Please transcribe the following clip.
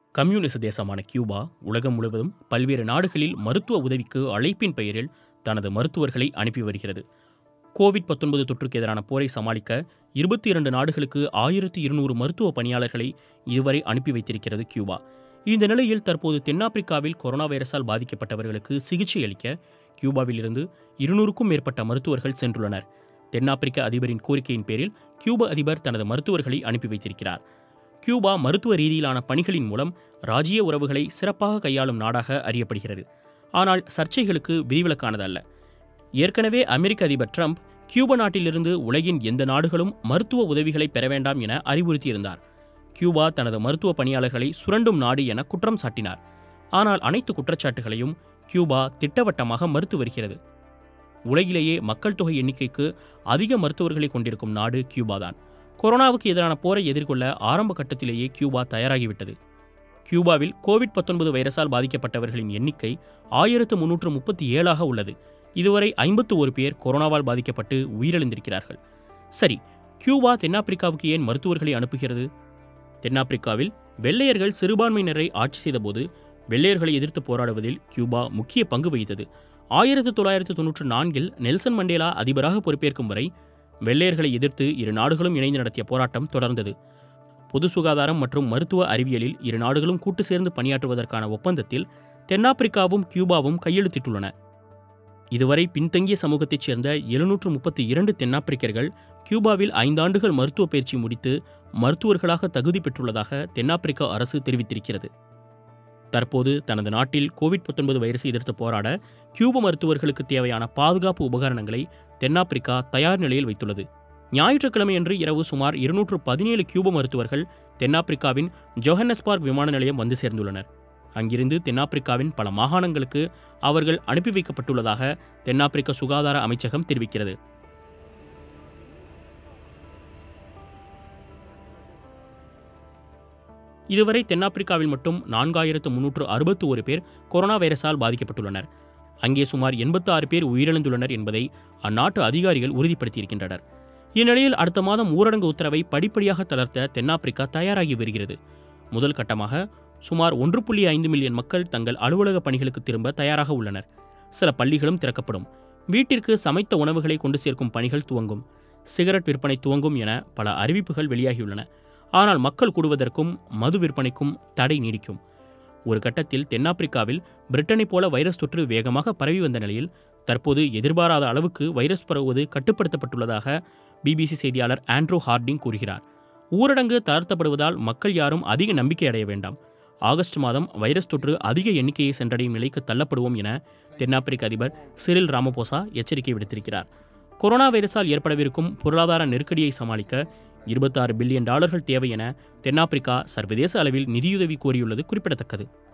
கம்யூனிச தேசமான கியூபா உலகம் முழுவதும் பல்வேறு நாடுகளில் மருத்துவ உதவிக்கு அழைப்பின் பெயரில் தனது மருத்துவர்களை அனுப்பி வருகிறது கோவிட் 19 தொற்றுக்கு எதிரான போரை சமாளிக்க இருபத்தி இரண்டு நாடுகளுக்கு ஆயிரத்தி இருநூறு மருத்துவ பணியாளர்களை இதுவரை அனுப்பி வைத்திருக்கிறது கியூபா இந்த நிலையில் தற்போது தென்னாப்பிரிக்காவில் கொரோனா வைரஸால் பாதிக்கப்பட்டவர்களுக்கு சிகிச்சை அளிக்க கியூபாவில் இருந்து இருநூறுக்கும் மேற்பட்ட மருத்துவர்கள் சென்றுள்ளனர் தென்னாப்பிரிக்க அதிபரின் கோரிக்கையின் பேரில் கியூபா அதிபர் தனது மருத்துவர்களை அனுப்பி வைத்திருக்கிறார் கியூபா மருத்துவ ரீதியிலான பணிகளின் மூலம் ராஜ்ய உறவுகளை சிறப்பாக கையாளும் நாடாக அறியப்படுகிறது ஆனால் சர்ச்சைகளுக்கு விதிவிலக்கானதல்ல ஏற்கனவே அமெரிக்க அதிபர் ட்ரம்ப் கியூபா நாட்டிலிருந்து உலகின் எந்த நாடுகளும் மருத்துவ உதவிகளை பெற வேண்டாம் என அறிவுறுத்தியிருந்தார் கியூபா தனது மருத்துவ பணியாளர்களை சுரண்டும் நாடு என குற்றம் சாட்டினார் ஆனால் அனைத்து குற்றச்சாட்டுகளையும் கியூபா திட்டவட்டமாக மறுத்து வருகிறது உலகிலேயே மக்கள் தொகை எண்ணிக்கைக்கு அதிக மருத்துவர்களை கொண்டிருக்கும் நாடு கியூபாதான் கொரோனாவுக்கு எதிரான போரை எதிர்கொள்ள ஆரம்ப கட்டத்திலேயே கியூபா தயாராகிவிட்டது கியூபாவில் கோவிட் 19 வைரஸால் பாதிக்கப்பட்டவர்களின் எண்ணிக்கை ஆயிரத்து முன்னூற்று முப்பத்தி ஏழாக உள்ளது இதுவரை ஐம்பத்து ஒரு பேர் கொரோனாவால் பாதிக்கப்பட்டு உயிரிழந்திருக்கிறார்கள் சரி கியூபா தென்னாப்பிரிக்காவுக்கு ஏன் மருத்துவர்களை அனுப்புகிறது தென்னாப்பிரிக்காவில் வெள்ளையர்கள் சிறுபான்மையினரை ஆட்சி செய்தபோது வெள்ளையர்களை எதிர்த்து போராடுவதில் கியூபா முக்கிய பங்கு வகித்தது ஆயிரத்து தொள்ளாயிரத்து தொன்னூற்று நான்கில் நெல்சன் மண்டேலா அதிபராக பொறுப்பேற்கும் வரை வெள்ளையர்களை எதிர்த்து இரு நாடுகளும் இணைந்து நடத்திய போராட்டம் தொடர்ந்தது பொது சுகாதாரம் மற்றும் மருத்துவ அறிவியலில் இரு நாடுகளும் கூட்டு சேர்ந்து பணியாற்றுவதற்கான ஒப்பந்தத்தில் தென்னாப்பிரிக்காவும் கியூபாவும் கையெழுத்திட்டுள்ளன இதுவரை பின்தங்கிய சமூகத்தைச் சேர்ந்த எழுநூற்று முப்பத்தி இரண்டு தென்னாப்பிரிக்கர்கள் கியூபாவில் ஐந்தாண்டுகள் மருத்துவ பயிற்சி முடித்து மருத்துவர்களாக தகுதி பெற்றுள்ளதாக தென்னாப்பிரிக்கா அரசு தெரிவித்திருக்கிறது தற்போது தனது நாட்டில் கோவிட் 19 வைரஸை எதிர்த்து போராட கியூப மருத்துவர்களுக்கு தேவையான பாதுகாப்பு உபகரணங்களை தென்னாப்பிரிக்கா தயார் நிலையில் வைத்துள்ளது ஞாயிற்றுக்கிழமையன்று இரவு சுமார் இருநூற்று பதினேழு கியூப மருத்துவர்கள் தென்னாப்பிரிக்காவின் ஜோஹன்னஸ்பார்க் விமான நிலையம் வந்து சேர்ந்துள்ளனர் அங்கிருந்து தென்னாப்பிரிக்காவின் பல மாகாணங்களுக்கு அவர்கள் அனுப்பி வைக்கப்பட்டுள்ளதாக தென்னாப்பிரிக்க சுகாதார அமைச்சகம் தெரிவிக்கிறது இதுவரை தென்னாப்பிரிக்காவில் மட்டும் நான்காயிரத்து முன்னூற்று அறுபத்து ஒரு பேர் கொரோனா வைரஸால் பாதிக்கப்பட்டுள்ளனர் அங்கே சுமார் எண்பத்தி ஆறு பேர் உயிரிழந்துள்ளனர் என்பதை அந்நாட்டு அதிகாரிகள் உறுதிப்படுத்தியிருக்கின்றனர் இந்நிலையில் அடுத்த மாதம் ஊரடங்கு உத்தரவை படிப்படியாக தளர்த்த தென்னாப்பிரிக்கா தயாராகி வருகிறது முதல் கட்டமாக சுமார் ஒன்று புள்ளி ஐந்து மில்லியன் மக்கள் தங்கள் அலுவலக பணிகளுக்கு திரும்ப தயாராக உள்ளனர் சில பள்ளிகளும் திறக்கப்படும் வீட்டிற்கு சமைத்த உணவுகளை கொண்டு சேர்க்கும் பணிகள் துவங்கும் சிகரெட் விற்பனை துவங்கும் என பல அறிவிப்புகள் வெளியாகியுள்ளன ஆனால் மக்கள் கூடுவதற்கும் மது விற்பனைக்கும் தடை நீடிக்கும் ஒரு கட்டத்தில் தென்னாப்பிரிக்காவில் பிரிட்டனைப் போல வைரஸ் தொற்று வேகமாக பரவி வந்த நிலையில் தற்போது எதிர்பாராத அளவுக்கு வைரஸ் பரவுவது கட்டுப்படுத்தப்பட்டுள்ளதாக பிபிசி செய்தியாளர் ஆண்ட்ரூ ஹார்டிங் கூறுகிறார் ஊரடங்கு தளர்த்தப்படுவதால் மக்கள் யாரும் அதிக நம்பிக்கை அடைய வேண்டாம் ஆகஸ்ட் மாதம் வைரஸ் தொற்று அதிக எண்ணிக்கையை சென்றடையும் நிலைக்கு தள்ளப்படுவோம் என தென்னாப்பிரிக்க அதிபர் சிரில் ராமபோசா எச்சரிக்கை விடுத்திருக்கிறார் கொரோனா வைரஸால் ஏற்படவிருக்கும் பொருளாதார நெருக்கடியை சமாளிக்க இருபத்தாறு பில்லியன் டாலர்கள் தேவை என தென்னாப்பிரிக்கா சர்வதேச அளவில் நிதியுதவி கோரியுள்ளது குறிப்பிடத்தக்கது